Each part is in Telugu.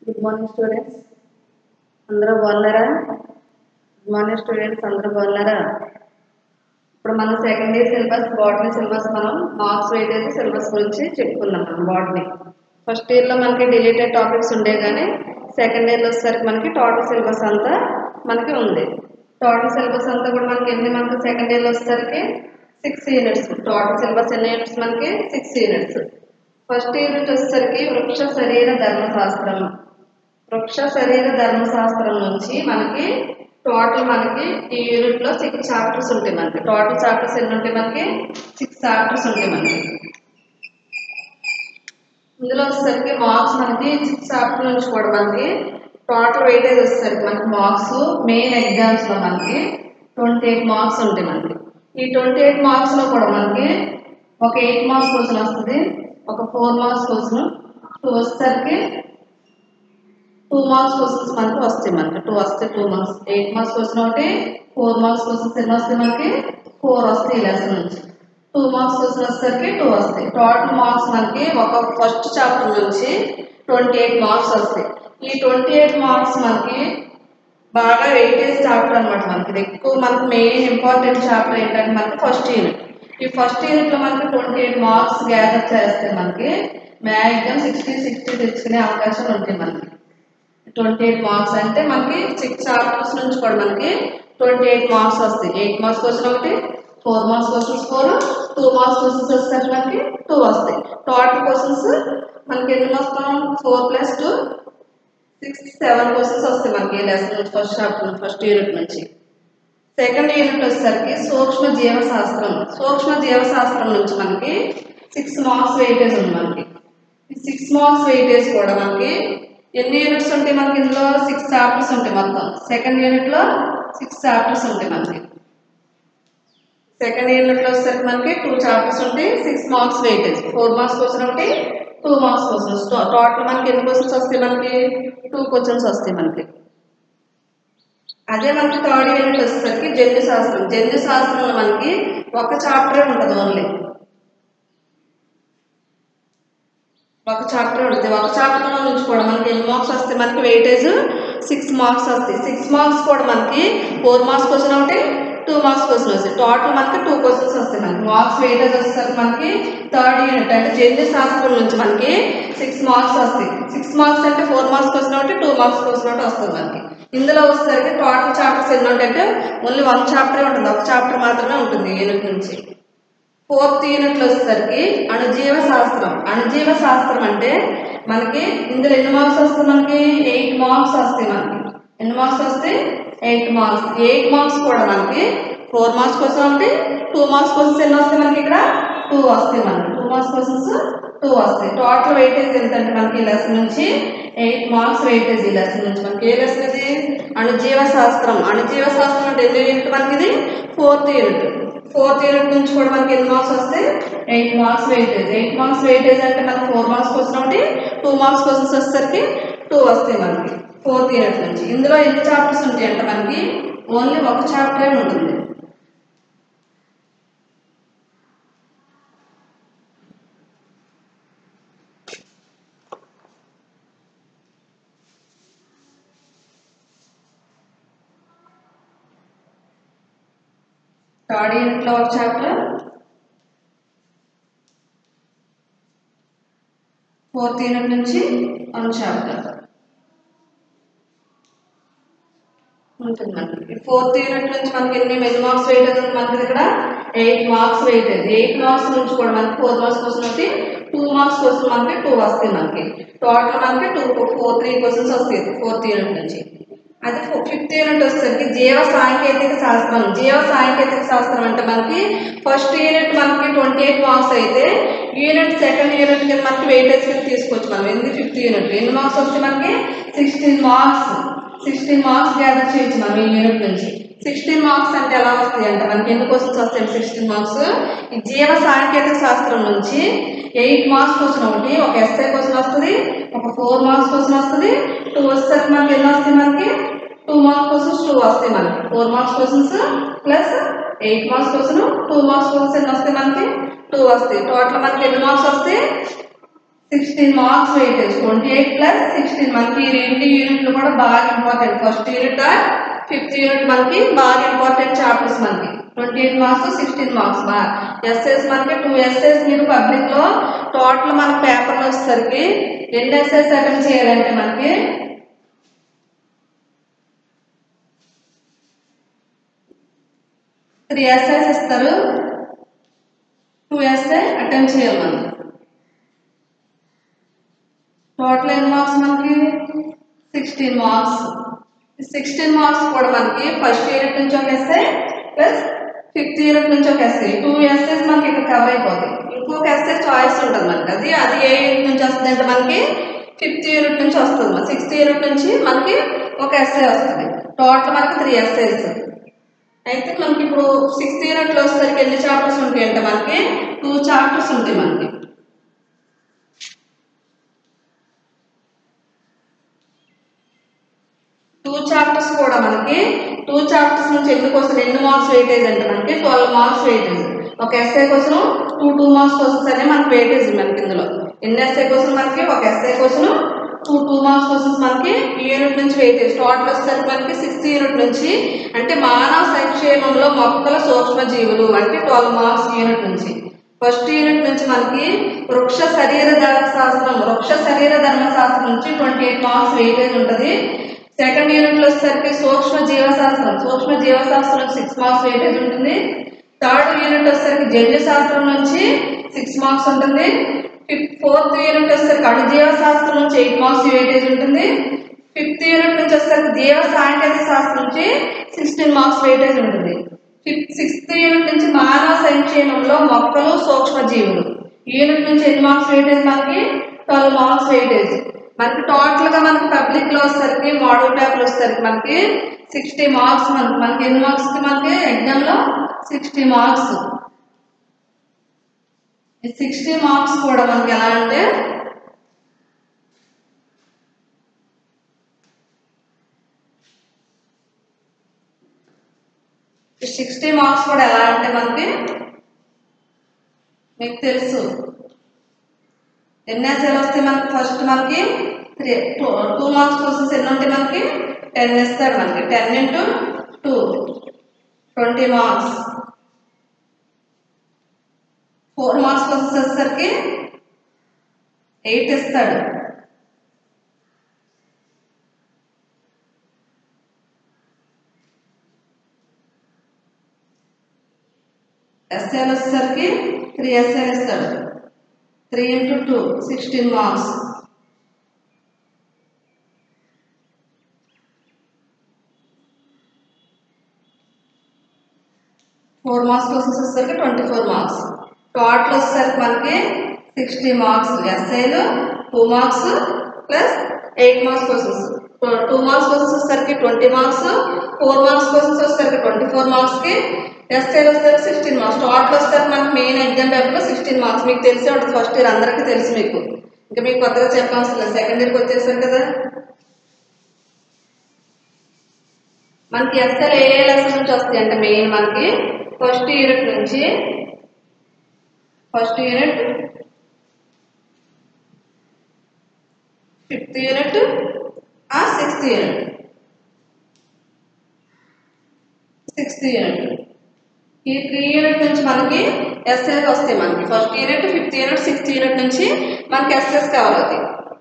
గుడ్ మార్నింగ్ స్టూడెంట్స్ అందరూ బాగున్నారా గుడ్ మార్నింగ్ స్టూడెంట్స్ అందరూ బాగున్నారా ఇప్పుడు మనం second year syllabus botany syllabus మనం మార్క్స్ వెయిటేజ్ సిలబస్ గురించి చెప్పుకుందాం మనం బాటనీ ఫస్ట్ ఇయర్లో మనకి డిలీటెడ్ టాపిక్స్ ఉండే కానీ సెకండ్ ఇయర్లో వచ్చేసరికి మనకి టోటల్ సిలబస్ అంతా మనకి ఉంది టోటల్ సిలబస్ అంతా కూడా మనకి ఎన్ని మనకి సెకండ్ ఇయర్లో వచ్చేసరికి సిక్స్ యూనిట్స్ టోటల్ సిలబస్ ఎన్ని యూనిట్స్ మనకి సిక్స్ యూనిట్స్ ఫస్ట్ యూనిట్ వచ్చేసరికి వృక్ష శరీర ధర్మశాస్త్రం వృక్ష శరీర ధర్మశాస్త్రం నుంచి మనకి టోటల్ మనకి ఈ యూనిట్ లో సిక్స్ చాప్టర్స్ ఉంటాయి మనకి టోటల్ చాప్టర్స్ ఎన్ని ఉంటాయి మనకి సిక్స్ చాప్టర్స్ ఉంటాయి మనకి ఇందులో వచ్చేసరికి మార్క్స్ మనకి సిక్స్ చాప్టర్ నుంచి కూడా మనకి టోటల్ వెయిటేజ్ వచ్చేసరికి మనకి మార్క్స్ మెయిన్ ఎగ్జామ్స్ లో మనకి ట్వంటీ ఎయిట్ మార్క్స్ ఉంటాయి మనకి ఈ ట్వంటీ ఎయిట్ మార్క్స్ లో కూడా మనకి ఒక ఎయిట్ మార్క్స్ క్వశ్చన్ వస్తుంది ఒక ఫోర్ మార్క్స్ క్వశ్చన్ టూ వచ్చేసరికి టూ మార్క్స్ క్వశ్చన్స్ మనకి వస్తాయి మనకి టూ వస్తాయి two marks eight marks question ఒకటి ఫోర్ మార్క్స్ క్వశ్చన్స్ ఎన్ని వస్తాయి మనకి ఫోర్ వస్తాయి ఈ లెసన్ నుంచి టూ మార్క్స్ క్వశ్చన్ వచ్చేసరికి టూ వస్తాయి టోటల్ మార్క్స్ మనకి ఒక ఫస్ట్ చాప్టర్ నుంచి ట్వంటీ ఎయిట్ మార్క్స్ వస్తాయి ఈ ట్వంటీ ఎయిట్ మార్క్స్ మనకి బాగా వెయిటేజ్ చాప్టర్ అనమాట మనకి ఇది ఎక్కువ మనకి మెయిన్ ఇంపార్టెంట్ చాప్టర్ ఏంటంటే మనకి ఫస్ట్ యూనిట్ ఈ ఫస్ట్ యూనిట్ లో మనకి ట్వంటీ ఎయిట్ మార్క్స్ గ్యాదర్ చేస్తే మనకి మ్యాక్సిమం సిక్స్టీ సిక్స్టీ తెచ్చుకునే అవకాశాలు ఉంటాయి మనకి ట్వంటీ ఎయిట్ మార్క్స్ అంటే మనకి సిక్స్ చాప్టర్స్ నుంచి కూడా మనకి ట్వంటీ ఎయిట్ మార్క్స్ వస్తాయి ఎయిట్ మార్క్స్ క్వశ్చన్ ఒకటి four marks questions four two marks questions వస్తాయి మనకి టూ వస్తాయి టోటల్ క్వశ్చన్స్ మనకి ఎన్ని వస్తాం four plus two six seven questions వస్తాయి మనకి లెసన్ నుంచి ఫస్ట్ చాప్టర్ ఫస్ట్ యూనిట్ నుంచి సెకండ్ యూనిట్ వచ్చేసరికి సూక్ష్మ జీవశాస్త్రం సూక్ష్మ జీవశాస్త్రం నుంచి మనకి సిక్స్ మార్క్స్ వెయిటేజ్ ఉంది మనకి ఈ సిక్స్ మార్క్స్ వెయిటేజ్ కూడా మనకి ఎన్ని యూనిట్స్ ఉంటాయి మనకి ఇందులో సిక్స్ చాప్టర్స్ ఉంటాయి మొత్తం సెకండ్ యూనిట్ లో సిక్స్ చాప్టర్స్ ఉంటాయి మనకి సెకండ్ యూనిట్ లో వచ్చేసరికి మనకి టూ చాప్టర్స్ ఉంటాయి six marks weightage four marks question ఒకటి టూ మార్క్స్ క్వశ్చన్స్ టోటల్ మనకి ఎన్ని క్వశ్చన్స్ వస్తాయి మనకి టూ క్వశ్చన్స్ వస్తాయి మనకి అదే మనకి థర్డ్ యూనిట్ వచ్చేసరికి జన్యు శాస్త్రం జన్యు శాస్త్రంలో మనకి ఒక చాప్టరే ఉంటుంది ఓన్లీ ఒక చాప్టర్ ఉంటుంది ఒక చాప్టర్లో నుంచి కూడా మనకి ఎన్ని మార్క్స్ వస్తాయి మనకి వెయిటేజ్ సిక్స్ మార్క్స్ వస్తాయి సిక్స్ మార్క్స్ కూడా మనకి ఫోర్ మార్క్స్ క్వశ్చన్ ఒకటి టూ మార్క్స్ క్వశ్చన్ వస్తాయి టోటల్ మనకి టూ క్వశ్చన్స్ వస్తాయి మనకి మార్క్స్ వెయిటేజ్ వచ్చేసరికి మనకి థర్డ్ యూనిట్ అంటే జన్యు శాస్త్రం నుంచి మనకి సిక్స్ మార్క్స్ వస్తాయి సిక్స్ మార్క్స్ అంటే ఫోర్ మార్క్స్ క్వశ్చన్ ఒకటి టూ మార్క్స్ క్వశ్చన్ ఒకటి వస్తుంది మనకి ఇందులో వచ్చేసరికి టోటల్ చాప్టర్స్ ఎన్ని ఉంటాయంటే ఓన్లీ వన్ చాప్టరే ఉంటుంది ఒక చాప్టర్ మాత్రమే ఉంటుంది యూనిట్ నుంచి ఫోర్త్ యూనిట్ లో వచ్చేసరికి అణుజీవ శాస్త్రం అణుజీవ శాస్త్రం అంటే మనకి ఇందులో ఎన్ని మార్క్స్ వస్తాయి మనకి ఎయిట్ మార్క్స్ వస్తాయి మనకి ఎన్ని మార్క్స్ వస్తాయి ఎయిట్ మార్క్స్ ఎయిట్ మార్క్స్ కూడా మనకి ఫోర్ మార్క్స్ కోసం ఒకటి టూ మార్క్స్ క్వశ్చన్స్ ఎన్ని వస్తాయి మనకి ఇక్కడ టూ వస్తాయి మనకి టూ మార్క్స్ క్వశ్చన్స్ టూ వస్తాయి టోటల్ వెయిటేజ్ ఎంత అంటే మనకి ఈ లెసన్ నుంచి ఎయిట్ మార్క్స్ వెయిటేజ్ ఈ లెసన్ నుంచి మనకి ఏ లెసన్ ఇది అణుజీవ శాస్త్రం అణుజీవ శాస్త్రం అంటే ఎన్ని యూనిట్ మనకి ఇది ఫోర్త్ యూనిట్ ఫోర్త్ యూనిట్ నుంచి కూడా మనకి ఎన్ని మార్క్స్ వస్తాయి eight marks weightage eight marks weightage అంటే మనకి ఫోర్ మార్క్స్ క్వశ్చన్ ఒకటి టూ మార్క్స్ క్వశ్చన్స్ వచ్చేసరికి టూ వస్తాయి మనకి ఫోర్త్ యూనిట్ నుంచి ఇందులో ఎన్ని చాప్టర్స్ ఉంటాయి అంటే మనకి ఓన్లీ ఒక చాప్టరే ఉంటుంది థర్డ్ యూనిట్లో ఒక చాప్టర్ ఫోర్త్ యూనిట్ నుంచి వన్ చాప్టర్ ఉంటుంది మనకి ఫోర్త్ యూనిట్ నుంచి మనకి ఎన్ని ఎన్ని మార్క్స్ వెయిటేజ్ ఉంది మనకి ఇక్కడ eight marks weightage eight marks నుంచి కూడా మనకి ఫోర్ మార్క్స్ క్వశ్చన్ వచ్చి టూ మార్క్స్ క్వశ్చన్ మనకి టూ వస్తాయి మనకి టోటల్ మనకి టూ ఫోర్ త్రీ క్వశ్చన్స్ వస్తాయి ఫోర్త్ యూనిట్ నుంచి అది ఫిఫ్త్ యూనిట్ వచ్చేసరికి జీవ సాంకేతిక శాస్త్రం జీవ సాంకేతిక శాస్త్రం అంటే మనకి ఫస్ట్ యూనిట్ మనకి ట్వంటీ ఎయిట్ మార్క్స్ అయితే యూనిట్ సెకండ్ యూనిట్ కింద మనకి వెయిటేజ్ కింద తీసుకోవచ్చు మనం ఎందుకు ఫిఫ్త్ యూనిట్ ఎన్ని మార్క్స్ వస్తాయి మనకి sixteen marks sixteen marks gather చేయొచ్చు మనం ఈ యూనిట్ నుంచి సిక్స్టీన్ మార్క్స్ అంటే ఎలా వస్తాయి అంటే మనకి ఎన్ని క్వశ్చన్స్ వస్తాయి సిక్స్టీన్ మార్క్స్ ఈ జీవ సాంకేతిక శాస్త్రం నుంచి ఎయిట్ మార్క్స్ క్వశ్చన్ ఒకటి ఒక ఎస్ఐ క్వశ్చన్ వస్తుంది ఒక ఫోర్ మార్క్స్ క్వశ్చన్ వస్తుంది టూ వస్తారు మనకి ఎన్ని వస్తాయి మనకి టూ మార్క్స్ క్వశ్చన్స్ టూ వస్తాయి మనకి four marks questions plus eight marks question two marks questions ఎన్ని వస్తాయి మనకి టూ వస్తాయి టోటల్ మనకి ఎన్ని మార్క్స్ వస్తాయి sixteen marks weightage twenty eight plus sixteen మనకి ఈ రెండు యూనిట్లు కూడా బాగా important first unit or fifth unit మనకి బాగా ఇంపార్టెంట్ చాప్టర్స్ మనకి twenty eight marks sixteen marks SS మనకి టూ ఎస్ఎస్ మీరు పబ్లిక్ లో టోటల్ మన పేపర్లో వచ్చేసరికి ఎన్ని ఎస్ఎస్ అటెంప్ట్ చేయాలంటే మనకి త్రీ ఎస్ఐస్ ఇస్తారు టూ ఎస్ఐ అటెంప్ట్ చేయాలి మనం టోటల్ ఎన్ని మార్క్స్ మనకి సిక్స్టీన్ మార్క్స్ సిక్స్టీన్ మార్క్స్ కూడా మనకి ఫస్ట్ యూనిట్ నుంచి ఒక ఎస్ఐ ప్లస్ ఫిఫ్త్ యూనిట్ నుంచి ఒక ఎస్ఐ టూ ఎస్ఐస్ మనకి ఇక్కడ కవర్ అయిపోతాయి ఇంకొక ఎస్ఐ చాయిస్ ఉంటుంది మనకి అది అది ఏ యూనిట్ నుంచి వస్తుంది అంటే మనకి ఫిఫ్త్ యూనిట్ నుంచి వస్తుంది మన సిక్స్త్ యూనిట్ నుంచి మనకి ఒక ఎస్ఐ వస్తుంది టోటల్ మనకి త్రీ ఎస్ఐస్ అయితే మనకి ఇప్పుడు సిక్స్త్ యూనిట్లో వచ్చేసరికి ఎన్ని చాప్టర్స్ ఉంటాయి అంటే మనకి టూ చాప్టర్స్ ఉంటాయి మనకి టూ చాప్టర్స్ కూడా మనకి టూ చాప్టర్స్ నుంచి ఎందుకు వస్తుంది ఎన్ని మార్క్స్ వెయిటేజ్ అంటే మనకి ట్వెల్వ్ మార్క్స్ వెయిటేజ్ ఒక ఎస్ఐ కోసం టూ టూ మార్క్స్ క్వశ్చన్స్ అనే మనకి వెయిటేజ్ మనకి ఇందులో ఎన్ని ఎస్ఐ కోసం మనకి ఒక ఎస్ఐ కోసం టూ టూ మార్క్స్ క్వశ్చన్స్ మనకి ఈ యూనిట్ నుంచి వెయిటేజ్ టోటల్ వచ్చేసరికి మనకి సిక్స్త్ యూనిట్ నుంచి అంటే మానవ సంక్షేమంలో మొక్కల సూక్ష్మ జీవులు అంటే ట్వెల్వ్ మార్క్స్ యూనిట్ నుంచి ఫస్ట్ యూనిట్ నుంచి మనకి వృక్ష శరీర ధర్మశాస్త్రం వృక్ష శరీర ధర్మశాస్త్రం నుంచి ట్వంటీ ఎయిట్ మార్క్స్ వెయిటేజ్ ఉంటుంది సెకండ్ యూనిట్ లో వచ్చేసరికి సూక్ష్మ జీవశాస్త్రం సూక్ష్మ జీవశాస్త్రం సిక్స్ మార్క్స్ వెయిటేజ్ ఉంటుంది థర్డ్ యూనిట్ వచ్చేసరికి జన్యు శాస్త్రం నుంచి సిక్స్ మార్క్స్ ఉంటుంది ఫిఫ్త్ ఫోర్త్ యూనిట్ వచ్చేసరికి అణుజీవ శాస్త్రం నుంచి ఎయిట్ మార్క్స్ వెయిటేజ్ ఉంటుంది ఫిఫ్త్ యూనిట్ నుంచి వచ్చేసరికి జీవ సాంకేతిక శాస్త్రం నుంచి సిక్స్టీన్ మార్క్స్ వెయిటేజ్ ఉంటుంది ఫిఫ్త్ సిక్స్త్ యూనిట్ నుంచి మానవ సంక్షేమంలో మొక్కలు సూక్ష్మ జీవులు ఈ యూనిట్ నుంచి ఎన్ని మార్క్స్ వెయిటేజ్ మనకి ట్వెల్వ్ మార్క్స్ వెయిటేజ్ మనకి టోటల్ గా మనకి పబ్లిక్ లో వచ్చేసరికి మోడల్ పేపర్ వచ్చేసరికి మనకి సిక్స్టీ మార్క్స్ మనకి మనకి ఎన్ని మార్క్స్ కి మనకి ఎగ్జామ్ లో సిక్స్టీ మార్క్స్ ఈ సిక్స్టీ మార్క్స్ కూడా మనకి ఎలా అంటే ఈ సిక్స్టీ మార్క్స్ కూడా ఎలా అంటే మనకి మీకు తెలుసు ఎన్ని ఎస్ఏలు వస్తాయి మనకి ఫస్ట్ మనకి three two two marks questions ఎన్ని ఉంటాయి మనకి టెన్ ఇస్తాడు మనకి ten into two twenty marks four marks questions వచ్చేసరికి ఎయిట్ ఇస్తాడు ఎస్ఏలు వచ్చేసరికి త్రీ ఎస్ఏలు ఇస్తాడు three into two sixteen marks four marks questions వచ్చేసరికి ట్వంటీ ఫోర్ మార్క్స్ టోటల్ వచ్చేసరికి మనకి సిక్స్టీ మార్క్స్ ఎస్ఐలు two marks plus eight marks questions two marks questions వచ్చేసరికి twenty marks four marks questions వచ్చేసరికి ట్వంటీ ఫోర్ మార్క్స్కి ఎస్ఐలు వచ్చేసరికి సిక్స్టీన్ మార్క్స్ టోటల్ వచ్చేసరికి మనకి మెయిన్ ఎగ్జామ్ పేపర్లో సిక్స్టీన్ మార్క్స్ మీకు తెలిసే ఉంటుంది ఫస్ట్ ఇయర్ అందరికీ తెలుసు మీకు ఇంకా మీకు కొత్తగా చెప్పవలసిన లేదు సెకండ్ ఇయర్కి వచ్చేసారు కదా మనకి ఎస్ఎల్ ఏ ఏ లెసన్ నుంచి వస్తాయి అంటే మెయిన్ మనకి ఫస్ట్ యూనిట్ నుంచి ఫస్ట్ యూనిట్ ఫిఫ్త్ యూనిట్ ఆ సిక్స్త్ యూనిట్ సిక్స్త్ యూనిట్ ఈ త్రీ యూనిట్ నుంచి మనకి ఎస్ఎస్ వస్తాయి మనకి first unit fifth unit sixth unit నుంచి మనకి ఎస్ఎస్ కవర్ అవుతాయి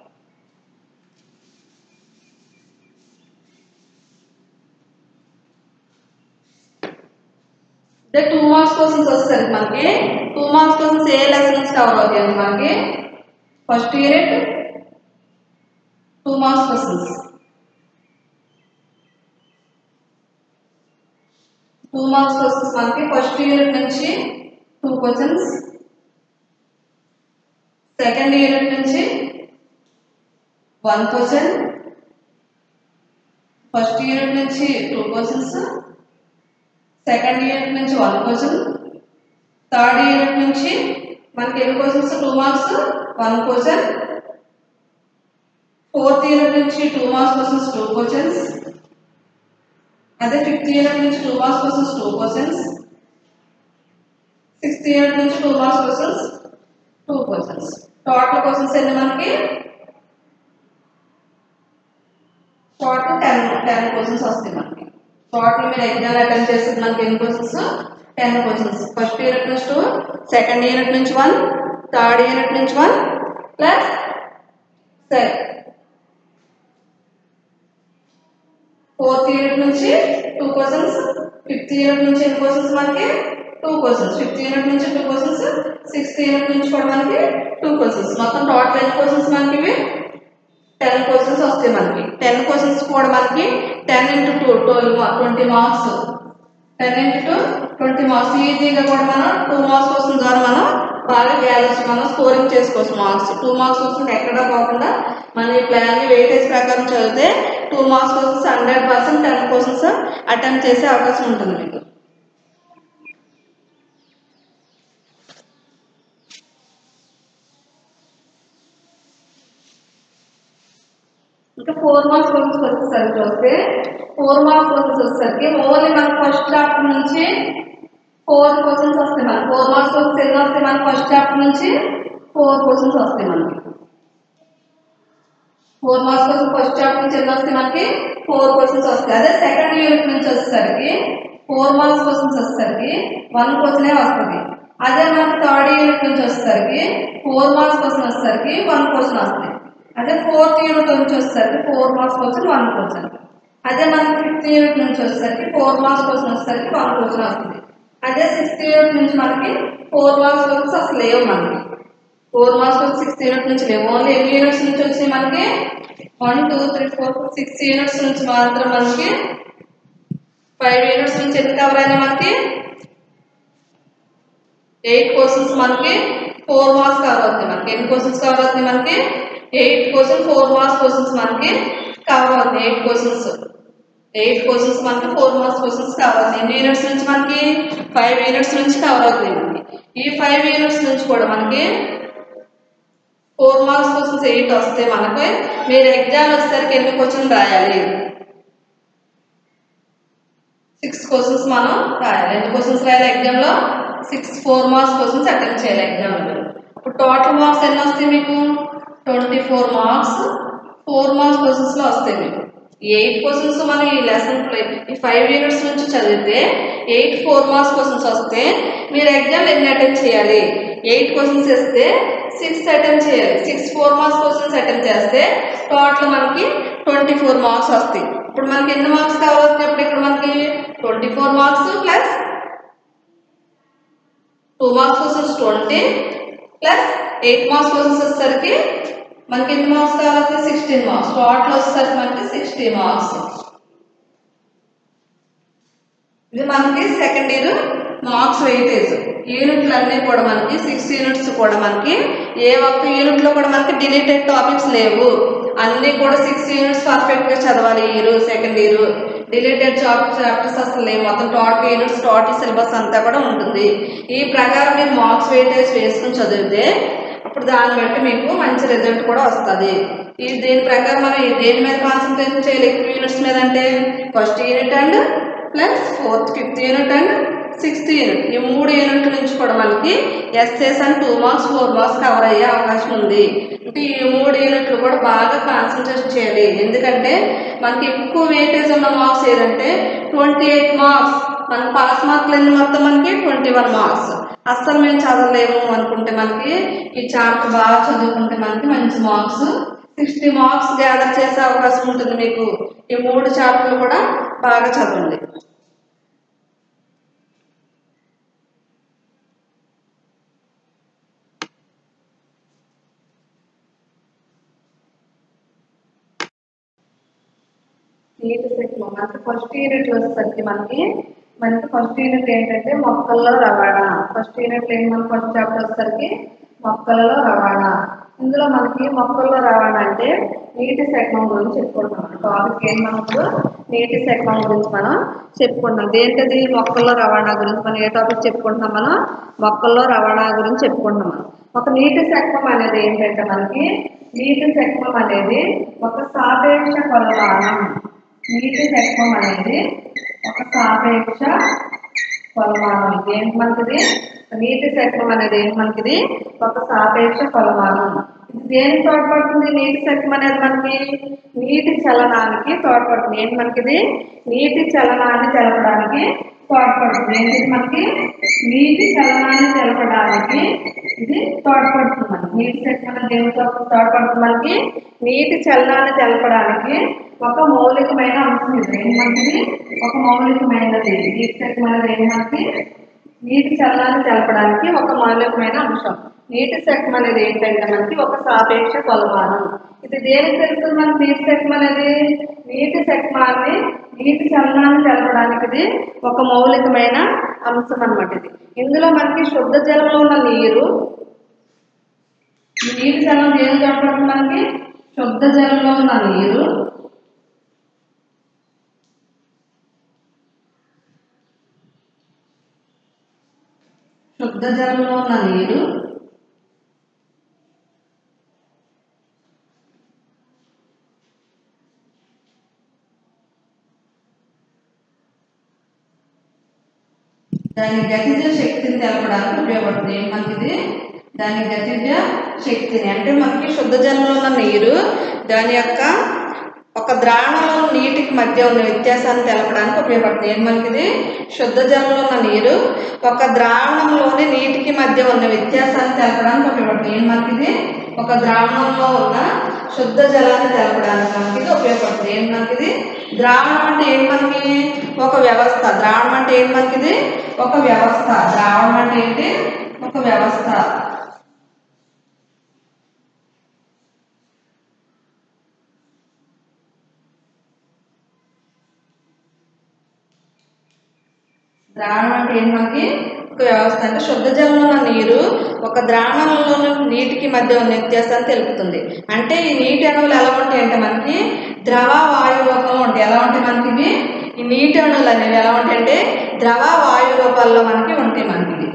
అంటే టూ మార్క్స్ క్వశ్చన్స్ వస్తుంది మనకి టూ మార్క్స్ క్వశ్చన్స్ ఏ లెసన్స్ కవర్ అవుతాయి అంటే మనకి first unit two marks questions two marks questions మనకి ఫస్ట్ యూనిట్ నుంచి టూ క్వశ్చన్స్ సెకండ్ యూనిట్ నుంచి వన్ క్వశ్చన్ ఫస్ట్ యూనిట్ నుంచి టూ క్వశ్చన్స్ సెకండ్ యూనిట్ నుంచి వన్ క్వశ్చన్ థర్డ్ యూనిట్ నుంచి మనకి ఎన్ని questions two marks one question fourth unit నుంచి two marks questions two questions అదే ఫిఫ్త్ యూనిట్ నుంచి two marks questions two questions sixth unit నుంచి two marks questions two questions total questions ఎన్ని మనకి టోటల్ టెన్ టెన్ క్వశ్చన్స్ వస్తాయి మనకి టోటల్ మీరు ఎగ్జామ్ అటెండ్ చేసేది మనకి ఎన్ని questions ten questions first unit నుంచి టూ సెకండ్ యూనిట్ నుంచి వన్ థర్డ్ యూనిట్ నుంచి వన్ ప్లస్ సరే ఫోర్త్ యూనిట్ నుంచి టూ క్వశ్చన్స్ ఫిఫ్త్ యూనిట్ నుంచి ఎన్ని క్వశ్చన్స్ మనకి టూ క్వశ్చన్స్ ఫిఫ్త్ యూనిట్ నుంచి టూ క్వశ్చన్స్ సిక్స్త్ యూనిట్ నుంచి కూడా మనకి టూ క్వశ్చన్స్ మొత్తం టోటల్ ఎన్ని క్వశ్చన్స్ మనకి ఇవి టెన్ క్వశ్చన్స్ వస్తాయి మనకి టెన్ క్వశ్చన్స్ కూడా మనకి ten into two twelve twenty marks ten into two twenty marks ఈజీగా కూడా మనం టూ మార్క్స్ క్వశ్చన్ ద్వారా మనం బాగా గ్యాలరీస్ మనం స్కోరింగ్ చేసుకోవచ్చు మార్క్స్ టూ మార్క్స్ క్వశ్చన్ ఎక్కడా పోకుండా మన ఈ ప్లాన్ వెయిటేజ్ ప్రకారం చదివితే two marks questions hundred percent ten questions attempt చేసే అవకాశం ఉంటుంది మీకు ఇంకా ఫోర్ మార్క్స్ క్వశ్చన్స్ వచ్చేసరికి వస్తే ఫోర్ మార్క్స్ క్వశ్చన్స్ వచ్చేసరికి ఓన్లీ మనకు ఫస్ట్ చాప్టర్ నుంచి ఫోర్ క్వశ్చన్స్ వస్తాయి మనకి ఫోర్ మార్క్స్ క్వశ్చన్స్ ఎన్ని వస్తాయి మనకి ఫస్ట్ చాప్టర్ నుంచి ఫోర్ క్వశ్చన్స్ వస్తాయి మనకి ఫోర్ మార్క్స్ కోసం ఫస్ట్ చాప్టర్ నుంచి ఎన్ని వస్తాయి మనకి ఫోర్ క్వశ్చన్స్ వస్తాయి అదే సెకండ్ యూనిట్ నుంచి వచ్చేసరికి ఫోర్ మార్క్స్ క్వశ్చన్స్ వచ్చేసరికి వన్ క్వశ్చనే వస్తుంది అదే మనకి థర్డ్ యూనిట్ నుంచి వచ్చేసరికి ఫోర్ మార్క్స్ క్వశ్చన్ వచ్చేసరికి వన్ క్వశ్చన్ వస్తుంది అదే ఫోర్త్ యూనిట్ నుంచి వచ్చేసరికి four marks question one question అదే మనకి ఫిఫ్త్ యూనిట్ నుంచి వచ్చేసరికి ఫోర్ మార్క్స్ క్వశ్చన్ వచ్చేసరికి వన్ క్వశ్చన్ వస్తుంది అదే సిక్స్త్ యూనిట్ నుంచి మనకి ఫోర్ మార్క్స్ క్వశ్చన్స్ అసలు లేవు మనకి ఫోర్ మార్క్స్ వచ్చి సిక్స్త్ యూనిట్ నుంచి లేవు ఓన్లీ ఎన్ని యూనిట్స్ నుంచి వచ్చినాయి మనకి one two three four six units నుంచి మాత్రం మనకి ఫైవ్ యూనిట్స్ నుంచి ఎన్ని కవర్ అయినాయి మనకి ఎయిట్ క్వశ్చన్స్ మనకి ఫోర్ మార్క్స్ కవర్ అవుతాయి మనకి ఎన్ని క్వశ్చన్స్ కవర్ అవుతాయి మనకి eight question four marks questions మనకి కవర్ అవుతాయి ఎయిట్ క్వశ్చన్స్ ఎయిట్ క్వశ్చన్స్ మనకి ఫోర్ మార్క్స్ క్వశ్చన్స్ కవర్ అవుతాయి ఎన్ని యూనిట్స్ నుంచి మనకి ఫైవ్ యూనిట్స్ నుంచి కవర్ అవుతాయి మనకి ఈ ఫైవ్ యూనిట్స్ నుంచి కూడా మనకి ఫోర్ మార్క్స్ క్వశ్చన్స్ ఎయిట్ వస్తే మనకి మీరు ఎగ్జామ్ వచ్చేసరికి ఎన్ని క్వశ్చన్ రాయాలి సిక్స్ క్వశ్చన్స్ మనం రాయాలి ఎన్ని క్వశ్చన్స్ రాయాలి ఎగ్జామ్లో six four marks questions attempt చేయాలి ఎగ్జామ్లో ఇప్పుడు టోటల్ మార్క్స్ ఎన్ని వస్తాయి మీకు twenty four marks four marks క్వశ్చన్స్లో వస్తాయి మీకు ఈ ఎయిట్ క్వశ్చన్స్ మనం ఈ లెసన్ ఈ ఫైవ్ యూనిట్స్ నుంచి చదివితే ఎయిట్ ఫోర్ మార్క్స్ క్వశ్చన్స్ వస్తే మీరు ఎగ్జామ్ ఎన్ని అటెంప్ట్ చేయాలి ఎయిట్ క్వశ్చన్స్ ఇస్తే సిక్స్ అటెంప్ట్ చేయాలి six four marks questions attempt చేస్తే టోటల్ మనకి ట్వంటీ ఫోర్ మార్క్స్ వస్తాయి ఇప్పుడు మనకి ఎన్ని మార్క్స్ కావాలి ఇప్పుడు ఇక్కడ మనకి twenty four marks plus two marks questions twenty plus eight marks questions వచ్చేసరికి మనకి ఎన్ని మార్క్స్ కావాలి సిక్స్టీన్ మార్క్స్ టోటల్ వచ్చేసరికి మనకి సిక్స్టీ మార్క్స్ ఇది మనకి సెకండ్ ఇయర్ మార్క్స్ వెయిటేజ్ యూనిట్లు అన్నీ కూడా మనకి సిక్స్ యూనిట్స్ కూడా మనకి ఏ ఒక్క యూనిట్లో కూడా మనకి డిలీటెడ్ టాపిక్స్ లేవు అన్నీ కూడా సిక్స్ యూనిట్స్ పర్ఫెక్ట్గా చదవాలి year second year deleted chapters chapters అసలు లేవు మొత్తం టోటల్ యూనిట్స్ టోటల్ సిలబస్ అంతా కూడా ఉంటుంది ఈ ప్రకారం మీరు మార్క్స్ వెయిటేజ్ వేసుకుని చదివితే అప్పుడు దాన్ని బట్టి మీకు మంచి రిజల్ట్ కూడా వస్తుంది ఈ దీని ప్రకారం మనం ఈ దేని మీద కాన్సన్ట్రేషన్ చేయాలి ఎక్కువ యూనిట్స్ మీద అంటే first unit and plus fourth fifth unit and sixth unit ఈ మూడు యూనిట్ల నుంచి కూడా మనకి SS and two marks four marks cover అయ్యే అవకాశం ఉంది అంటే ఈ మూడు యూనిట్లు కూడా బాగా కాన్సన్ట్రేషన్ చేయాలి ఎందుకంటే మనకి ఎక్కువ వెయిటేజ్ ఉన్న మార్క్స్ ఏదంటే ట్వంటీ ఎయిట్ మార్క్స్ మన పాస్ మార్కులు ఎన్ని మొత్తం మనకి ట్వంటీ వన్ మార్క్స్ అస్సలు మేము చదవలేము అనుకుంటే మనకి ఈ చాప్టర్ బాగా చదువుకుంటే మనకి మంచి మార్క్స్ సిక్స్టీ మార్క్స్ గ్యాదర్ చేసే అవకాశం ఉంటుంది మీకు ఈ మూడు చాప్టర్లు కూడా బాగా చదవండి నీటి శిక్షణ మనకి ఫస్ట్ యూనిట్ వచ్చేసరికి మనకి మనకి ఫస్ట్ యూనిట్ ఏంటంటే మొక్కల్లో రవాణా ఫస్ట్ యూనిట్ ఏంటి మన ఫస్ట్ చాప్టర్ వచ్చేసరికి మొక్కలలో రవాణా ఇందులో మనకి మొక్కల్లో రవాణా అంటే నీటి శకలం గురించి చెప్పుకుంటున్నాం టాపిక్ ఏంటి మనకు నీటి శకలం గురించి మనం చెప్పుకుంటున్నాం దేంటది మొక్కల్లో రవాణా గురించి మనం ఏ టాపిక్ చెప్పుకుంటున్నాం మనం మొక్కల్లో రవాణా గురించి చెప్పుకుంటున్నాం మనం ఒక నీటి శకలం అనేది ఏంటంటే మనకి నీటి శకలం అనేది ఒక సాపేక్ష కొలమానం నీటి శకలం అనేది ఒక సాపేక్ష కొలమానం ఏంటి మనకి నీటి శకం అనేది ఏంటి మనకి ఇది ఒక సాపేక్ష కొలమానం ఇది దేనికి తోడ్పడుతుంది నీటి శకం అనేది మనకి నీటి చలనానికి తోడ్పడుతుంది ఏంటి మనకి ఇది నీటి చలనాన్ని తెలపడానికి తోడ్పడుతుంది ఏంటి ఇది మనకి నీటి చలనాన్ని తెలపడానికి ఇది తోడ్పడుతుంది మనకి నీటి శకం అనేది దేనికి తోడ్- తోడ్పడుతుంది మనకి నీటి చలనాన్ని తెలపడానికి ఒక మౌలికమైన అంశం ఇది ఏంటి మనకి ఒక మౌలికమైనది నీటి శకం అనేది ఏంటి మనకి నీటి చలనాన్ని తెలపడానికి ఒక మౌలికమైన అంశం నీటి శకం అనేది ఏంటంటే మనకి ఒక సాపేక్ష కొలమానం ఇది దేనికి తెలుస్తుంది మనకి నీటి శకం అనేది నీటి శకమాన్ని నీటి చలనాన్ని తెలపడానికి ఇది ఒక మౌలికమైన అంశం అన్నమాట ఇది ఇందులో మనకి శుద్ధ జలంలో ఉన్న నీరు ఈ నీటి చలనం దేనికి తోడ్పడుతుంది మనకి శుద్ధ జలంలో ఉన్న నీరు శుద్ధ జలంలో ఉన్న నీరు దాని గతిజ శక్తిని తెలపడానికి ఉపయోగపడుతుంది ఏంటి మనకి ఇది దాని గతిజ శక్తిని అంటే మనకి శుద్ధ జలంలో ఉన్న నీరు దాని యొక్క ఒక ద్రావణంలో నీటికి మధ్య ఉన్న వ్యత్యాసాన్ని తెలపడానికి ఉపయోగపడుతుంది ఏంటి మనకి ఇది శుద్ధ జలంలో ఉన్న నీరు ఒక ద్రావణంలోని నీటికి మధ్య ఉన్న వ్యత్యాసాన్ని తెలపడానికి ఉపయోగపడుతుంది ఏంటి మనకి ఇది ఒక ద్రావణంలో ఉన్న శుద్ధ జలాన్ని తెలపడానికి మనకి ఇది ఉపయోగపడుతుంది ఏంటి మనకి ఇది ద్రావణం అంటే ఏంటి మనకి ఒక వ్యవస్థ ద్రావణం అంటే ఏంటి మనకి ఇది ఒక వ్యవస్థ ద్రావణం అంటే ఏంటి ఒక వ్యవస్థ ద్రావణం అంటే ఏంటి మనకి ఒక వ్యవస్థ అంటే శుద్ధ జలంలో ఉన్న నీరు ఒక ద్రావణంలో ఉన్న నీటికి మధ్య ఉన్న వ్యత్యాసాన్ని తెలుపుతుంది అంటే ఈ నీటి అణువులు ఎలా ఉంటాయి అంటే మనకి ద్రవ వాయు రూపంలో ఉంటాయి ఎలా ఉంటాయి మనకి ఇవి ఈ నీటి అణువులు అనేవి ఎలా ఉంటాయి అంటే ద్రవ వాయు రూపాల్లో మనకి ఉంటాయి మనకి ఇవి.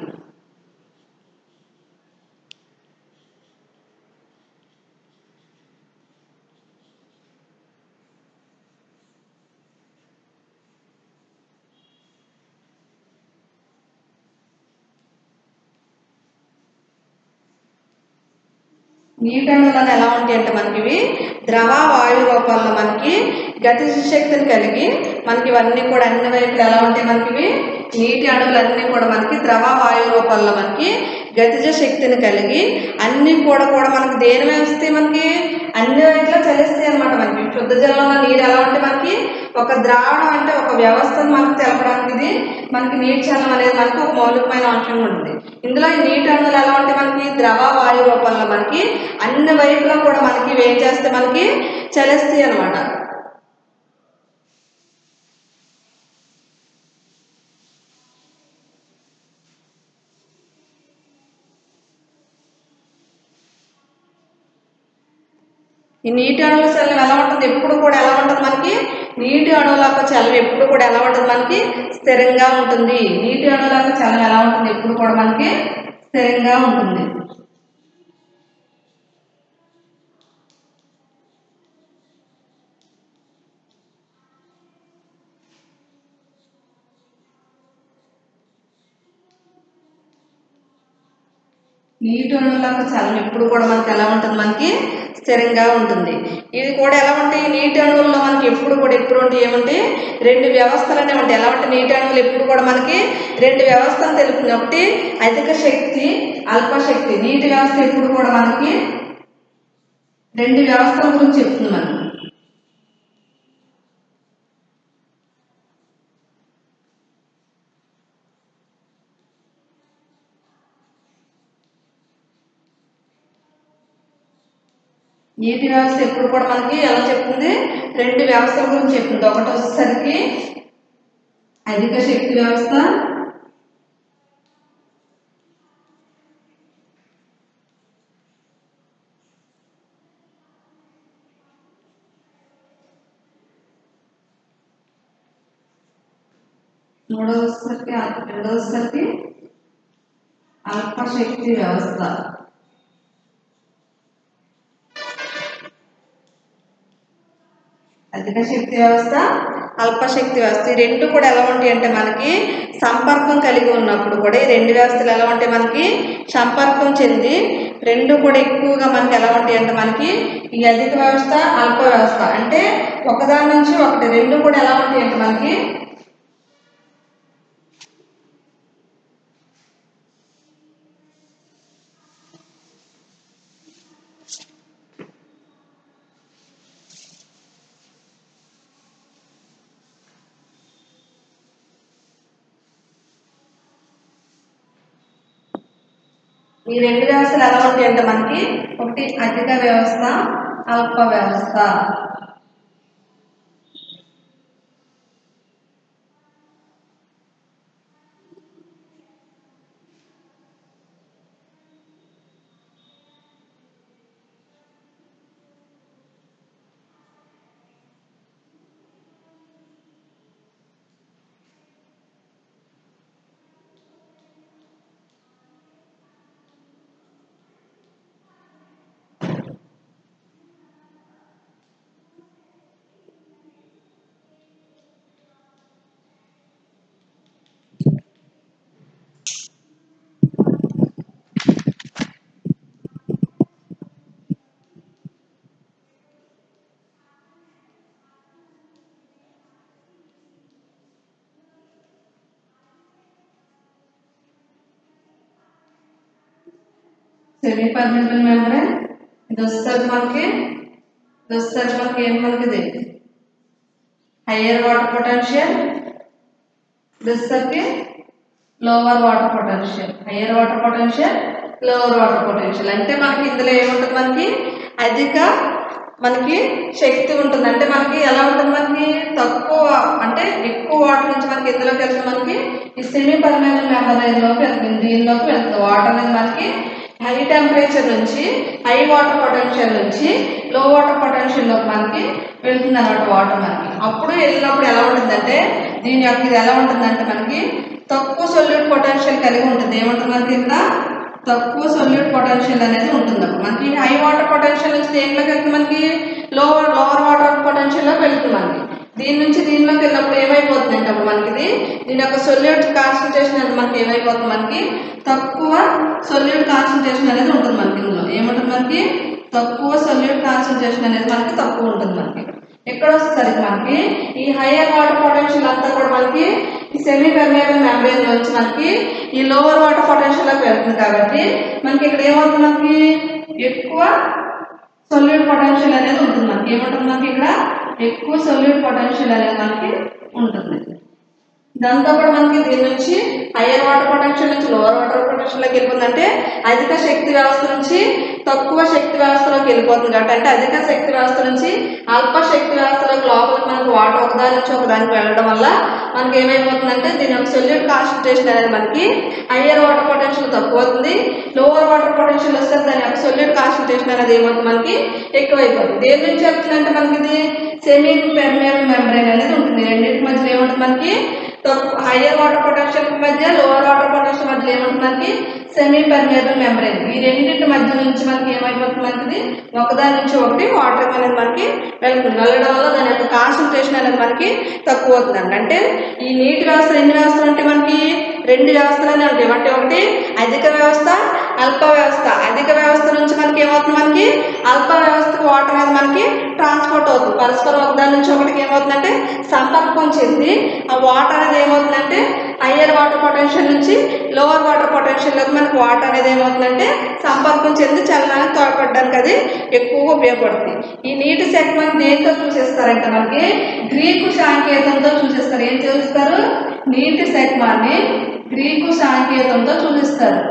నీటి అణువులను ఎలా ఉంటాయి అంటే మనకి ఇవి ద్రవ వాయు రూపాల్లో మనకి గతి శక్తిని కలిగి మనకి ఇవన్నీ కూడా అన్ని వైపులు ఎలా ఉంటాయి మనకి ఇవి నీటి అణువులన్నీ కూడా మనకి ద్రవ వాయు రూపాల్లో మనకి గతిజ శక్తిని కలిగి అన్ని కూడా కూడా మనకి దేని వేస్తాయి మనకి అన్ని వైపులా చలిస్తాయి అనమాట మనకి శుద్ధ జలంలో నీరు ఎలా ఉంటే మనకి ఒక ద్రావణం అంటే ఒక వ్యవస్థను మనకి తెలపడానికి ఇది మనకి నీటి చలనం అనేది మనకి ఒక మౌలికమైన అంశంగా ఉంటుంది ఇందులో ఈ నీటి అణువులు ఎలా ఉంటే మనకి ద్రవ వాయు రూపంలో మనకి అన్ని వైపులా కూడా మనకి ఇవి ఏం చేస్తే మనకి చలిస్తాయి అనమాట ఈ నీటి అణువుల చలనం ఎలా ఉంటుంది ఎప్పుడు కూడా ఎలా ఉంటుంది మనకి నీటి అణువుల యొక్క చలనం ఎప్పుడు కూడా ఎలా ఉంటుంది మనకి స్థిరంగా ఉంటుంది నీటి అణువుల యొక్క చలనం ఎలా ఉంటుంది ఎప్పుడు కూడా మనకి స్థిరంగా ఉంటుంది నీటి అణువుల యొక్క చలనం ఎప్పుడు కూడా మనకి ఎలా ఉంటుంది మనకి స్థిరంగా ఉంటుంది ఇది కూడా ఎలా ఉంటాయి నీటి అణువుల్లో మనకి ఎప్పుడు కూడా ఎప్పుడు ఉంటాయి ఏముంటాయి రెండు వ్యవస్థలు అనేవి ఉంటాయి ఎలా ఉంటాయి నీటి అణువులు ఎప్పుడు కూడా మనకి రెండు వ్యవస్థలు తెలుపుతుంది ఒకటి అధిక శక్తి అల్ప శక్తి నీటి వ్యవస్థ ఎప్పుడు కూడా మనకి రెండు వ్యవస్థల గురించి చెప్తుంది మనకి నీటి వ్యవస్థ ఎప్పుడు కూడా మనకి ఎలా చెప్తుంది రెండు వ్యవస్థల గురించి చెప్తుంది ఒకటి వచ్చేసరికి అధిక శక్తి వ్యవస్థ మూడవసరికి రెండవసరికి అల్ప శక్తి వ్యవస్థ అధిక శక్తి వ్యవస్థ అల్పశక్తి వ్యవస్థ ఈ రెండు కూడా ఎలా ఉంటాయి అంటే మనకి సంపర్కం కలిగి ఉన్నప్పుడు కూడా ఈ రెండు వ్యవస్థలు ఎలా ఉంటాయి మనకి సంపర్కం చెంది రెండు కూడా ఎక్కువగా మనకి ఎలా ఉంటాయి అంటే మనకి ఈ అధిక వ్యవస్థ అల్ప వ్యవస్థ అంటే ఒకదాని నుంచి ఒకటి రెండు కూడా ఎలా ఉంటాయి అంటే మనకి ఈ రెండు వ్యవస్థలు ఎలా ఉంటాయి అంటే మనకి ఒకటి అధిక వ్యవస్థ అల్ప వ్యవస్థ సెమీ పర్మిబుల్ మెంబ్రెన్ ఇది వస్తుంది మనకి ఇది వస్తుంది మనకి ఏం మనకి ఇది హయ్యర్ వాటర్ పొటెన్షియల్ ఇది వచ్చేసరికి lower water potential higher water potential lower water potential అంటే మనకి ఇందులో ఏముంటుంది మనకి అధిక మనకి శక్తి ఉంటుంది అంటే మనకి ఎలా ఉంటుంది మనకి తక్కువ అంటే ఎక్కువ వాటర్ నుంచి మనకి ఇందులోకి వెళ్తుంది మనకి ఈ సెమీ పర్మనెంట్ మెంబరైజ్లోకి వెళ్తుంది దీనిలోకి వెళ్తుంది వాటర్ అనేది మనకి హై టెంపరేచర్ నుంచి హై వాటర్ పొటెన్షియల్ నుంచి లో వాటర్ పొటెన్షియల్లోకి మనకి వెళ్తుంది అన్నమాట వాటర్ మనకి అప్పుడు వెళ్ళినప్పుడు ఎలా ఉంటుందంటే దీని యొక్క ఇది ఎలా ఉంటుందంటే మనకి తక్కువ సొల్యూట్ పొటెన్షియల్ కలిగి ఉంటుంది ఏముంటుంది మనకి ఇక్కడ తక్కువ సొల్యూట్ పొటెన్షియల్ అనేది ఉంటుంది అప్పుడు మనకి హై వాటర్ పొటెన్షియల్ నుంచి దేంట్లోకి వెళ్తుంది మనకి లోవర్ లోవర్ వాటర్ పొటెన్షియల్లోకి వెళ్తుంది మనకి దీని నుంచి దీనిలోకి వెళ్ళినప్పుడు ఏమైపోతుంది అంటే అప్పుడు మనకి ఇది దీని యొక్క సొల్యూట్ కాన్సన్ట్రేషన్ అనేది మనకి ఏమైపోతుంది మనకి తక్కువ సొల్యూట్ కాన్సన్ట్రేషన్ అనేది ఉంటుంది మనకి ఇందులో ఏముంటుంది మనకి తక్కువ సొల్యూట్ కాన్సన్ట్రేషన్ అనేది మనకి తక్కువ ఉంటుంది మనకి ఎక్కడ వస్తుంది మనకి ఈ హైయర్ వాటర్ పొటెన్షియల్ అంతా కూడా మనకి ఈ సెమీ పెర్మేబుల్ మెంబ్రెయిన్ నుంచి మనకి ఈ లోవర్ వాటర్ పొటెన్షియల్లోకి వెళ్తుంది కాబట్టి మనకి ఇక్కడ ఏమవుతుంది మనకి ఎక్కువ సొల్యూట్ పొటెన్షియల్ అనేది ఉంటుంది మనకి ఏముంటుంది మనకి ఇక్కడ ఎక్కువ సొల్యూట్ పొటెన్షియల్ అనేది మనకి ఉంటుంది దాంతో కూడా మనకి దీని నుంచి హైయర్ వాటర్ పొటెన్షియల్ నుంచి లోవర్ వాటర్ పొటెన్షియల్లోకి వెళ్ళిపోతుందంటే అధిక శక్తి వ్యవస్థ నుంచి తక్కువ శక్తి వ్యవస్థలోకి వెళ్ళిపోతుంది కాబట్టి అంటే అధిక శక్తి వ్యవస్థ నుంచి అల్ప శక్తి వ్యవస్థలోకి లోపలికి మనకి వాటర్ ఒకదాని నుంచి ఒకదానికి వెళ్ళడం వల్ల మనకి ఏమైపోతుందంటే దీని యొక్క సొల్యూట్ కాన్సన్ట్రేషన్ అనేది మనకి హయ్యర్ వాటర్ పొటెన్షియల్ తక్కువ అవుతుంది లోవర్ వాటర్ పొటెన్షియల్ వస్తే దాని యొక్క సొల్యూట్ కాన్సన్ట్రేషన్ అనేది ఏమవుతుంది మనకి ఎక్కువైపోతుంది దేని నుంచి వెళ్తుందంటే మనకి ఇది సెమీ పెర్మియల్ మెంబ్రెయిన్ అనేది ఉంటుంది రెండింటి మధ్యలో ఏముంటుంది మనకి హయ్యర్ వాటర్ పొటెన్షియల్ మధ్య లోవర్ వాటర్ పొటెన్షియల్ మధ్య ఏముంటుంది మనకి సెమీ పర్మియబుల్ మెంబ్రెయిన్ ఈ రెండింటి మధ్య నుంచి మనకి ఏమైపోతుంది మనకి ఒకదాని నుంచి ఒకటి వాటర్ అనేది మనకి వెళ్తుంది వెళ్ళడం వల్ల దాని యొక్క కాన్సన్ట్రేషన్ అనేది మనకి తక్కువ అవుతుందండి అంటే ఈ నీటి వ్యవస్థ ఎన్ని వ్యవస్థలు అంటే మనకి రెండు వ్యవస్థలనే ఉంటాయి అంటే ఒకటి అధిక వ్యవస్థ అల్ప వ్యవస్థ అధిక వ్యవస్థ నుంచి మనకి ఏమవుతుంది మనకి అల్ప వ్యవస్థకు వాటర్ అనేది మనకి ట్రాన్స్పోర్ట్ అవుతుంది పరస్పరం ఒకదాని నుంచి ఒకటికి ఏమవుతుందంటే సంపర్కం చెంది ఆ వాటర్ అనేది ఏమవుతుందంటే హయ్యర్ వాటర్ పొటెన్షియల్ నుంచి లోవర్ వాటర్ పొటెన్షియల్లోకి మనకి వాటర్ అనేది ఏమవుతుందంటే సంపర్కం చెంది చలనానికి తోడ్పడడానికి అది ఎక్కువగా ఉపయోగపడుతుంది ఈ నీటి సెగ్మెంట్ దేంతో చూసేస్తారంటే మనకి గ్రీకు సాంకేతంతో చూసేస్తారు ఏం చూపిస్తారు నీటి సెగ్మాన్ని గ్రీకు సాంకేతంతో చూపిస్తారు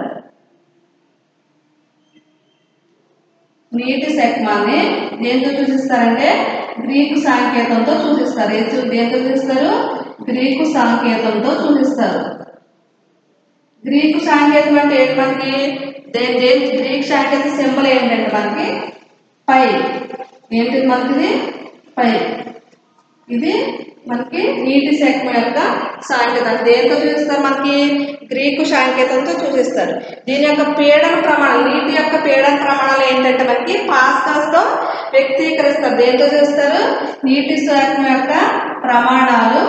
నీటి సెగ్మాన్ని దేంతో చూపిస్తారంటే గ్రీకు సాంకేతంతో చూపిస్తారు ఏం చూ- దేంతో చూపిస్తారు గ్రీకు సాంకేతంతో చూపిస్తారు గ్రీకు సాంకేతం అంటే ఏంటి మనకి దే- దే- గ్రీక్ సాంకేతిక సింబల్ ఏంటంటే మనకి పై ఏంటిది మనకి పై ఇది మనకి నీటి శాఖం యొక్క సాంకేతం దేంతో చూపిస్తారు మనకి గ్రీకు సాంకేతంతో చూపిస్తారు దీని యొక్క పీడన ప్రమాణాలు నీటి యొక్క పీడన ప్రమాణాలు ఏంటంటే మనకి పాస్కల్స్తో వ్యక్తీకరిస్తారు దేంతో చేస్తారు నీటి శాఖం యొక్క ప్రమాణాలు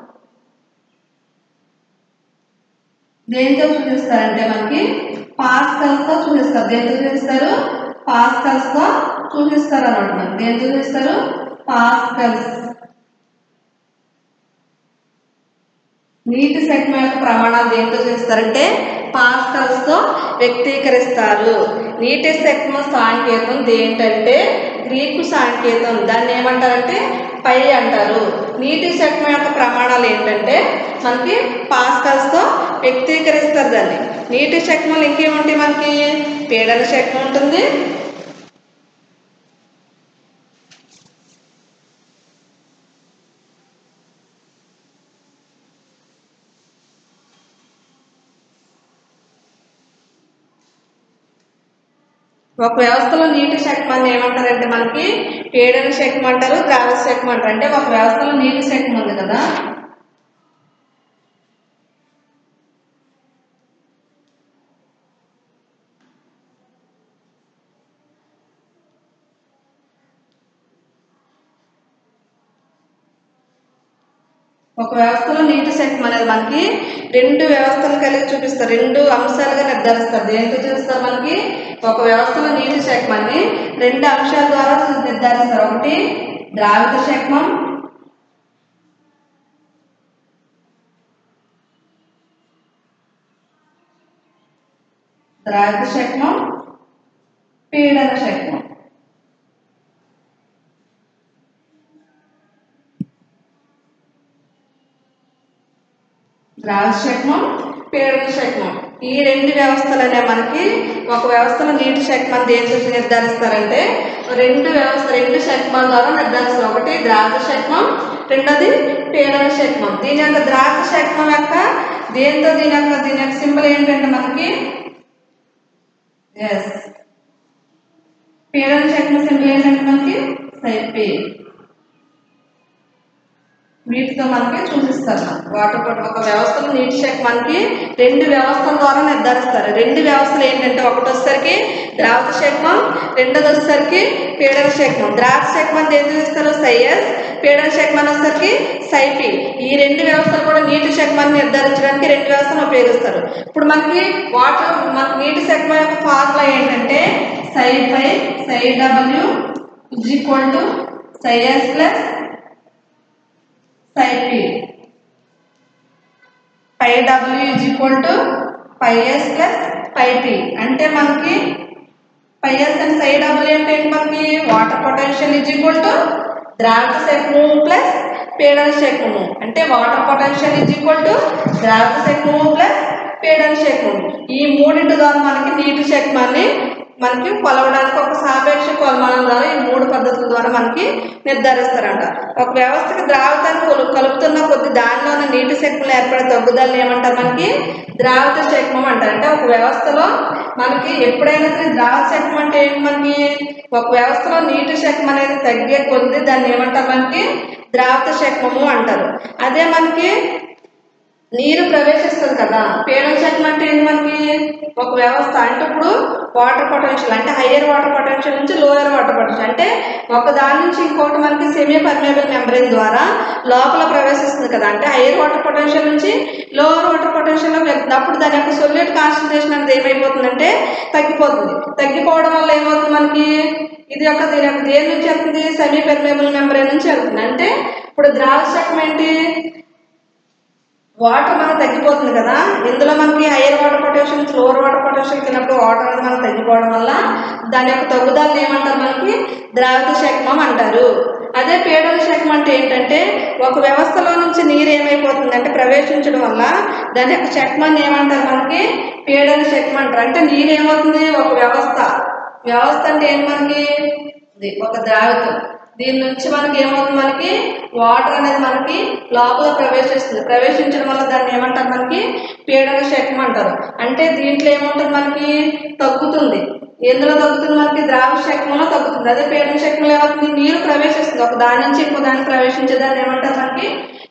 దేంతో చూపిస్తారంటే మనకి పాస్కల్స్ తో చూపిస్తారు దేంతో చూపిస్తారు పాస్కల్స్ తో చూపిస్తారు అన్నమాట మనకి దేంతో చూపిస్తారు పాస్కల్స్ నీటి శాఖం యొక్క ప్రమాణాలు దేంతో చేస్తారంటే పాస్కల్స్ తో వ్యక్తీకరిస్తారు నీటి శాఖం సాంకేతం దేంటంటే గ్రీకు సాంకేతం దాన్ని ఏమంటారంటే పై అంటారు నీటి శాఖం యొక్క ప్రమాణాలు ఏంటంటే మనకి పాస్కల్స్ తో వ్యక్తీకరిస్తారు దాన్ని నీటి శక్మలు ఇంకేముంటాయి మనకి పీడన శక్తి ఉంటుంది ఒక వ్యవస్థలో నీటి శక్తి ఏమంటారంటే మనకి పీడన శక్తి అంటారు ద్రావ శక్తి అంటారు అంటే ఒక వ్యవస్థలో నీటి శక్తి ఉంది కదా ఒక వ్యవస్థలో నీటి శక్తి అనేది మనకి రెండు వ్యవస్థలు కలిగి చూపిస్తారు రెండు అంశాలుగా నిర్ధారిస్తారు దేంతో చూస్తారు మనకి ఒక వ్యవస్థలో నీటి శక్మని రెండు అంశాల ద్వారా నిర్ధారిస్తారు ఒకటి ద్రావిత శక్మం ద్రావిత శక్మం పీడన శక్మం ద్రావ శక్మం పీడన శక్మం ఈ రెండు వ్యవస్థలనే మనకి ఒక వ్యవస్థలో నీటి శక్మం దేని నుంచి నిర్ధారిస్తారంటే రెండు వ్యవస్థ రెండు శక్మం ద్వారా నిర్ధారిస్తారు ఒకటి ద్రావక శక్మం రెండోది పీడన శక్మం దీని యొక్క ద్రావక శక్మం యొక్క దేంతో దీని యొక్క దీని యొక్క సింబల్ ఏంటంటే మనకి ఎస్ పీడన శక్మం సింబల్ ఏంటంటే మనకి సైపీ వీటితో మనకి చూపిస్తారు వాటర్ పట్టు ఒక వ్యవస్థలో నీటి శాఖ మనకి రెండు వ్యవస్థల ద్వారా నిర్ధారిస్తారు రెండు వ్యవస్థలు ఏంటంటే ఒకటి వచ్చేసరికి ద్రావక శక్మం రెండోది వచ్చేసరికి పీడన శక్మం ద్రావక శక్మం ఏం చూపిస్తారు సైఎస్ పీడన శక్మం వచ్చేసరికి సైపి ఈ రెండు వ్యవస్థలు కూడా నీటి శక్మాన్ని నిర్ధారించడానికి రెండు వ్యవస్థలను ఉపయోగిస్తారు ఇప్పుడు మనకి వాటర్ మన నీటి శక్మం యొక్క ఫార్ములా ఏంటంటే psi psi psi W is equal to psi S plus psi p psi W is equal to psi S plus psi P అంటే మనకి psi S and psi W అంటే ఏంటి మనకి water potential is equal to ద్రావక శక్ము ప్లస్ పీడన శక్ము అంటే water potential is equal to ద్రావక శక్ము ప్లస్ పీడన శక్ము ఈ మూడింటి ద్వారా మనకి నీటి శక్మాన్ని మనకి కొలవడానికి ఒక సాపేక్ష కొలమానం ద్వారా ఈ మూడు పద్ధతుల ద్వారా మనకి నిర్ధారిస్తారంట ఒక వ్యవస్థకి ద్రావకాన్ని కొలు- కలుపుతున్న కొద్ది దానిలోని నీటి శక్తులు ఏర్పడే తగ్గుదలని ఏమంటారు మనకి ద్రావిత శక్మం అంటారు అంటే ఒక వ్యవస్థలో మనకి ఎప్పుడైనా సరే ద్రావ శక్మం అంటే ఏంటి మనకి ఒక వ్యవస్థలో నీటి శక్మం అనేది తగ్గే కొద్ది దాన్ని ఏమంటారు మనకి ద్రావిత శక్మము అంటారు అదే మనకి నీరు ప్రవేశిస్తుంది కదా పీడన శక్తి అంటే ఏంటి మనకి ఒక వ్యవస్థ అంటే ఇప్పుడు వాటర్ పొటెన్షియల్ అంటే హయ్యర్ వాటర్ పొటెన్షియల్ నుంచి లోయర్ వాటర్ పొటెన్షియల్ అంటే ఒక దాని నుంచి ఇంకోటి మనకి సెమీ పర్మేబుల్ మెంబ్రెయిన్ ద్వారా లోపల ప్రవేశిస్తుంది కదా అంటే హయ్యర్ వాటర్ పొటెన్షియల్ నుంచి లోవర్ వాటర్ పొటెన్షియల్లో వెళ్తుంది అప్పుడు దాని యొక్క సొల్యూట్ కాన్సన్ట్రేషన్ అనేది ఏమైపోతుందంటే తగ్గిపోతుంది తగ్గిపోవడం వల్ల ఏమవుతుంది మనకి ఇది యొక్క దీని యొక్క దేని నుంచి వెళ్తుంది సెమీ పర్మేబుల్ మెంబ్రెయిన్ నుంచి వెళ్తుంది అంటే ఇప్పుడు ద్రావ శకం ఏంటి వాటర్ మనకు తగ్గిపోతుంది కదా ఇందులో మనకి higher water potential lower water potential తిన్నప్పుడు వాటర్ అనేది మనకు తగ్గిపోవడం వల్ల దాని యొక్క తగ్గుదలని ఏమంటారు మనకి ద్రావిత శక్మం అంటారు అదే పీడన శక్మం అంటే ఏంటంటే ఒక వ్యవస్థలో నుంచి నీరు ఏమైపోతుంది అంటే ప్రవేశించడం వల్ల దాని యొక్క శక్మాన్ని ఏమంటారు మనకి పీడన శక్మం అంటారు అంటే నీరు ఏమవుతుంది ఒక వ్యవస్థ వ్యవస్థ అంటే ఏంటి మనకి ఇది ఒక ద్రావితం దీని నుంచి మనకి ఏమవుతుంది మనకి వాటర్ అనేది మనకి లోపల ప్రవేశిస్తుంది ప్రవేశించడం వల్ల దాన్ని ఏమంటారు మనకి పీడన శక్తి అంటారు అంటే దీంట్లో ఏముంటుంది మనకి తగ్గుతుంది ఎందులో తగ్గుతుంది మనకి ద్రావ శక్తిలో తగ్గుతుంది అదే పీడన శక్తిలో ఏమవుతుంది నీరు ప్రవేశిస్తుంది ఒక దాని నుంచి ఇంకో దాన్ని ప్రవేశించే దాన్ని ఏమంటారు మనకి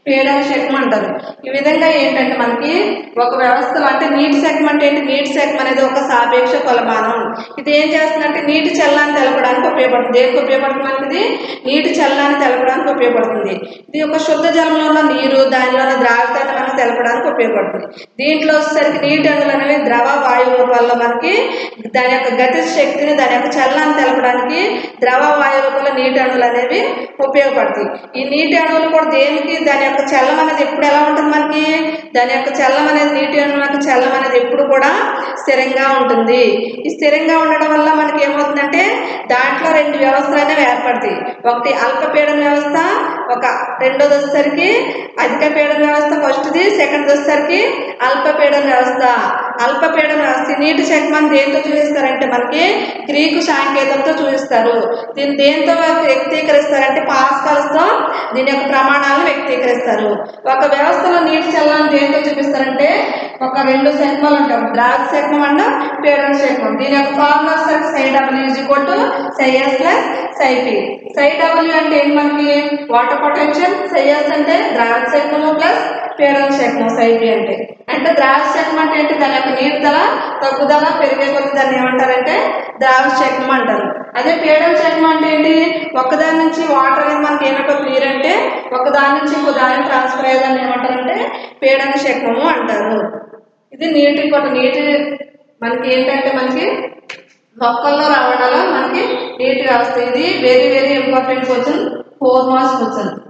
పీడన శకం అంటారు ఈ విధంగా ఏంటంటే మనకి ఒక వ్యవస్థలో అంటే నీటి శకం అంటే ఏంటి నీటి శకం అనేది ఒక సాపేక్ష కొలమానం ఇది ఏం చేస్తుందంటే నీటి చలనాన్ని తెలపడానికి ఉపయోగపడుతుంది దేనికి ఉపయోగపడుతుంది మనకి ఇది నీటి చలనాన్ని తెలపడానికి ఉపయోగపడుతుంది ఇది ఒక శుద్ధ జలంలో ఉన్న నీరు దానిలో ఉన్న ద్రావితాన్ని మనకు తెలపడానికి ఉపయోగపడుతుంది దీంట్లో వచ్చేసరికి నీటి అణువులు అనేవి ద్రవ వాయువు రూపాల్లో మనకి దాని యొక్క గతి శక్తిని దాని యొక్క చలనాన్ని తెలపడానికి ద్రవ వాయు రూపంలో నీటి అణువులు అనేవి ఉపయోగపడతాయి ఈ నీటి అణువులు కూడా దేనికి దాని యొక్క చల్లం అనేది ఎప్పుడు ఎలా ఉంటుంది మనకి దాని యొక్క చల్లం అనేది నీటి అణువుల యొక్క చల్లం అనేది ఎప్పుడు కూడా స్థిరంగా ఉంటుంది ఈ స్థిరంగా ఉండడం వల్ల మనకి ఏమవుతుందంటే దాంట్లో రెండు వ్యవస్థలు అనేవి ఏర్పడతాయి ఒకటి అల్పపీడన వ్యవస్థ ఒక రెండోది వచ్చేసరికి అధిక పీడన వ్యవస్థ ఫస్ట్ది సెకండ్ వచ్చేసరికి అల్పపీడన వ్యవస్థ అల్పపీడన వ్యవస్థ ఈ నీటి శకమాన్ని దేంతో చూపిస్తారంటే మనకి గ్రీకు సాంకేతంతో చూపిస్తారు దీన్ని దేంతో వ్యక్తీకరిస్తారంటే పాస్కల్స్తో దీని యొక్క ప్రమాణాలను వ్యక్తీకరిస్తారు ఒక వ్యవస్థలో నీటి చలనాన్ని దేంతో చూపిస్తారంటే ఒక రెండు శకమాలు ఉంటాయి ద్రాక్ష శకమం అండ్ పీడన శకమం దీని యొక్క ఫార్ములా వచ్చేసరికి psi W is equal to psi S plus psi P psi W అంటే ఏంటి మనకి వాటర్ పొటెన్షియల్ సై ఎస్ అంటే ద్రాక్ష శకమము ప్లస్ పీడన శకమం సై పి అంటే అంటే ద్రాక్ష శకమం అంటే ఏంటి దాని యొక్క నీటిదల తగ్గుదల పెరిగే కొద్ది దాన్ని ఏమంటారంటే ద్రాక్ష శకమం అంటారు అదే పీడన శకమం అంటే ఏంటి ఒకదాని నుంచి వాటర్ అనేది మనకి ఏమైపోతుంది నీరు అంటే ఒక దాని నుంచి ఇంకో దానికి ట్రాన్స్ఫర్ అయ్యేదాన్ని ఏమంటారంటే పీడన శకమము అంటారు ఇది నీటి కొట్ట నీటి మనకి ఏంటంటే మనకి మొక్కల్లో రావడాలో మనకి నీటి వ్యవస్థ ఇది very very important question four marks question